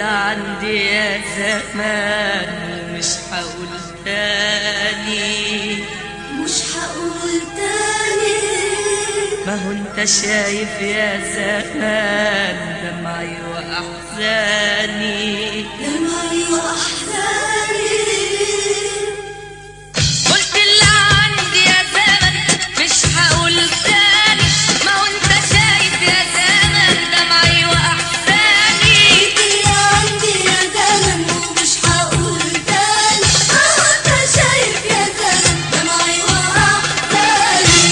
عندي يا زمان ومش هقول تاني مش هقول تاني ما هو انت شايف يا زمان دمعي واحزاني دمعي وأحزاني قلت اللي عندي يا زمن مش هقول تاني ما هو انت شايف يا زمن دمعي واحزاني اللي عندي يا زمن ومش هقول تاني أهو أنت شايف يا زمن دمعي وأحزاني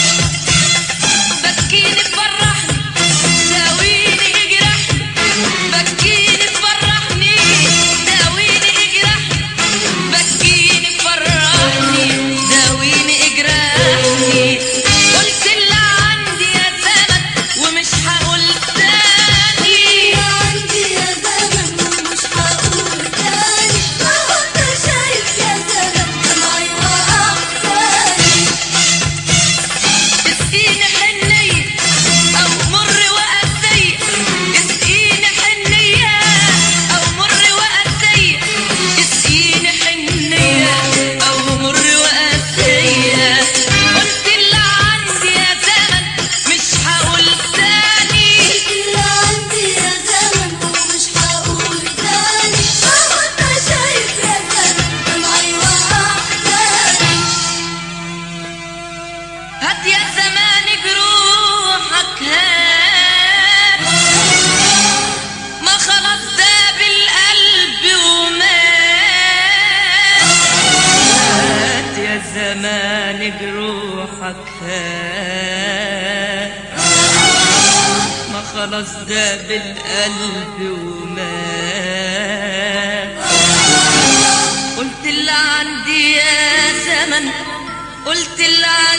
بكيني تفرحني داويني اجرحني بكيني تفرحني داويني اجرحني بكيني تفرحني داويني اجرحني قلت اللي عندي يا زمن ومش هقول تاني اللي عندي يا زمن ومش هقول تاني أهو أنت شايف يا زمن دمعي وأحزاني اسقيني حنية أو مر وقاسية اسقيني حنية أو مر وقاسية اسقيني حنية أو مر وقاسية قلت اللي عندي يا زمن مش هقول تاني اللي عندي يا زمن ومش هقول تاني أهو أنت شايف يا زمن دمعي وأحزاني هات يا زمان جروحك هات ما خلاص داب القلب ومات هات يا زمان جروحك هات ما خلاص داب القلب ومات قلت اللي عندي يا زمن قلت اللي